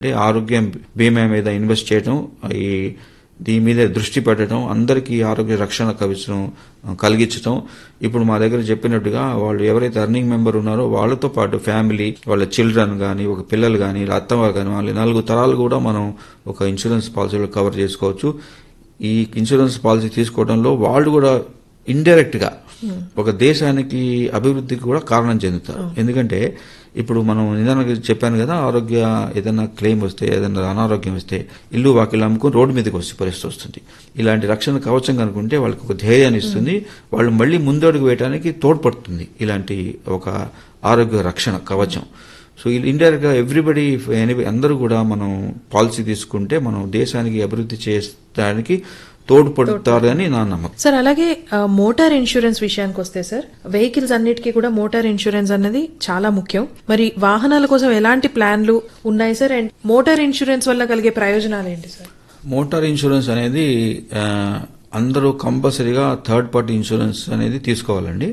అంటే ఆరోగ్యం బీమా మీద ఇన్వెస్ట్ చేయడం ఈ దీని మీద దృష్టి పెట్టడం అందరికీ ఆరోగ్య రక్షణ కవించడం కలిగించడం ఇప్పుడు మా దగ్గర చెప్పినట్టుగా వాళ్ళు ఎవరైతే అర్నింగ్ మెంబర్ ఉన్నారో వాళ్ళతో పాటు ఫ్యామిలీ వాళ్ళ చిల్డ్రన్ కానీ ఒక పిల్లలు కానీ అత్తవారు కానీ వాళ్ళ నాలుగు తరాలు కూడా మనం ఒక ఇన్సూరెన్స్ పాలసీలో కవర్ చేసుకోవచ్చు ఈ ఇన్సూరెన్స్ పాలసీ తీసుకోవడంలో వాళ్ళు కూడా ఇండైరెక్ట్ గా ఒక దేశానికి అభివృద్ధికి కూడా కారణం చెందుతారు ఎందుకంటే ఇప్పుడు మనం నిదాన చెప్పాను కదా ఆరోగ్య ఏదైనా క్లెయిమ్ వస్తే ఏదైనా అనారోగ్యం వస్తే ఇల్లు వాకిలు అమ్ముకుని రోడ్డు మీదకి వచ్చే పరిస్థితి వస్తుంది ఇలాంటి రక్షణ కవచం కనుకుంటే వాళ్ళకి ఒక ధైర్యాన్ని ఇస్తుంది వాళ్ళు మళ్ళీ ముందడుగు వేయడానికి తోడ్పడుతుంది ఇలాంటి ఒక ఆరోగ్య రక్షణ కవచం సో ఇండైరెక్ట్ గా ఎవ్రీబడి అందరూ కూడా మనం పాలసీ తీసుకుంటే మనం దేశానికి అభివృద్ధి చేయడానికి తోడ్పడతారని నా నమ్మకం సార్ అలాగే ఆ, మోటార్ ఇన్సూరెన్స్ విషయానికి వస్తే సార్ వెహికల్స్ అన్నిటికీ కూడా మోటార్ ఇన్సూరెన్స్ అన్నది చాలా ముఖ్యం మరి వాహనాల కోసం ఎలాంటి ప్లాన్లు ఉన్నాయి సార్ అండ్ మోటార్ ఇన్సూరెన్స్ వల్ల కలిగే ప్రయోజనాలు ఏంటి సార్ మోటార్ ఇన్సూరెన్స్ అనేది ఆ, అందరూ కంపల్సరీగా థర్డ్ పార్టీ ఇన్సూరెన్స్ అనేది తీసుకోవాలండి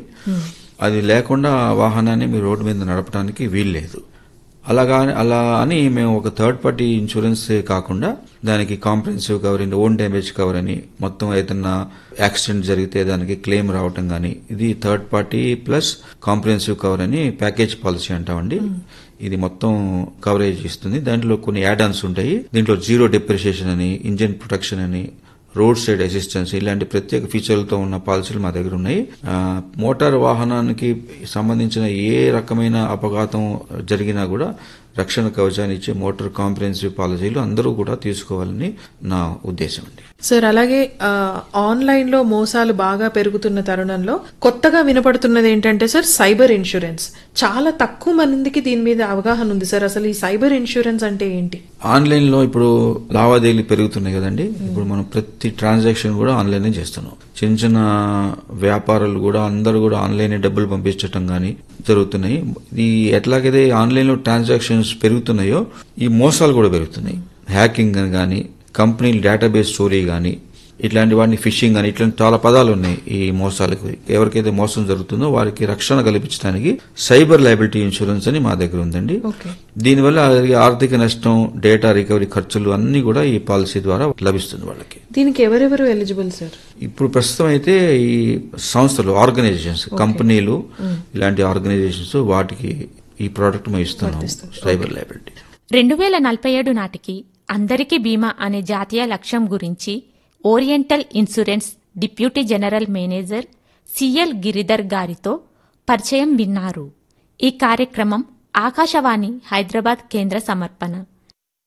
అది లేకుండా ఆ వాహనాన్ని మీరు రోడ్డు మీద నడపడానికి వీల్లేదు అలాగా అలా అని మేము ఒక థర్డ్ పార్టీ ఇన్సూరెన్స్ కాకుండా దానికి comprehensive cover and own damage cover అని మొత్తం ఏదన్నా యాక్సిడెంట్ జరిగితే దానికి క్లెయిమ్ రావటం కానీ ఇది third party plus comprehensive cover అని ప్యాకేజ్ పాలసీ అంటామండి ఇది మొత్తం కవరేజ్ ఇస్తుంది దాంట్లో కొన్ని యాడ్ ఆన్స్ ఉంటాయి దీంట్లో జీరో డిప్రిషియేషన్ అని ఇంజిన్ ప్రొటెక్షన్ అని రోడ్ సైడ్ అసిస్టెన్స్ ఇలాంటి ప్రత్యేక ఫీచర్లతో ఉన్న పాలసీలు మా దగ్గర ఉన్నాయి ఆ, మోటార్ వాహనానికి సంబంధించిన ఏ రకమైన అపఘాతం జరిగినా కూడా రక్షణ కవచాన్ని ఇచ్చే మోటార్ కాంప్రహెన్సివ్ పాలసీలు అందరూ కూడా తీసుకోవాలని నా ఉద్దేశం అండి సార్ అలాగే ఆ, ఆన్లైన్ లో మోసాలు బాగా పెరుగుతున్న తరుణంలో కొత్తగా వినపడుతున్నది ఏంటంటే సార్ సైబర్ ఇన్సూరెన్స్ చాలా తక్కువ మందికి దీని మీద అవగాహన ఉంది సార్ అసలు ఈ సైబర్ ఇన్సూరెన్స్ అంటే ఏంటి ఆన్లైన్ లో ఇప్పుడు లావాదేవీలు పెరుగుతున్నాయి కదండి ఇప్పుడు మనం ప్రతి ట్రాన్సాక్షన్ కూడా ఆన్లైన్ చేస్తున్నాం చిన్న చిన్న వ్యాపారాలు కూడా అందరూ కూడా ఆన్లైన్ డబ్బులు పంపించటం కానీ జరుగుతున్నాయి ఈ ఎట్లాగైతే ఆన్లైన్ లో ట్రాన్సాక్షన్స్ పెరుగుతున్నాయో ఈ మోసాలు కూడా పెరుగుతున్నాయి హ్యాకింగ్ అని కానీ కంపెనీ డేటాబేస్ స్టోరీ కానీ ఇట్లాంటి వాటిని ఫిషింగ్ అని ఇట్లాంటి చాలా పదాలు ఉన్నాయి ఈ మోసాలకు ఎవరికైతే మోసం జరుగుతుందో వారికి రక్షణ కల్పించడానికి సైబర్ లైబిలిటీ ఇన్సూరెన్స్ అని మా దగ్గర ఉందండి ఓకే దీనివల్ల జరిగే ఆర్థిక నష్టం డేటా రికవరీ ఖర్చులు అన్ని కూడా ఈ పాలసీ ద్వారా లభిస్తుంది వాళ్ళకి దీనికి ఎవరెవరు ఎలిజిబుల్ సార్ ఇప్పుడు ప్రస్తుతం అయితే ఈ సంస్థలు ఆర్గనైజేషన్స్ కంపెనీలు ఇలాంటి ఆర్గనైజేషన్స్ వాటికి ఈ ప్రోడక్ట్ మేము ఇస్తున్నాం సైబర్ లైబిలిటీ రెండు వేల నలభై ఏడు నాటికి అందరికీ బీమా అనే జాతీయ లక్ష్యం గురించి Oriental Insurance deputy general manager C గిరిధర్ గారితో పరిచయం విన్నారు ఈ కార్యక్రమం ఆకాశవాణి హైదరాబాద్ కేంద్ర సమర్పణ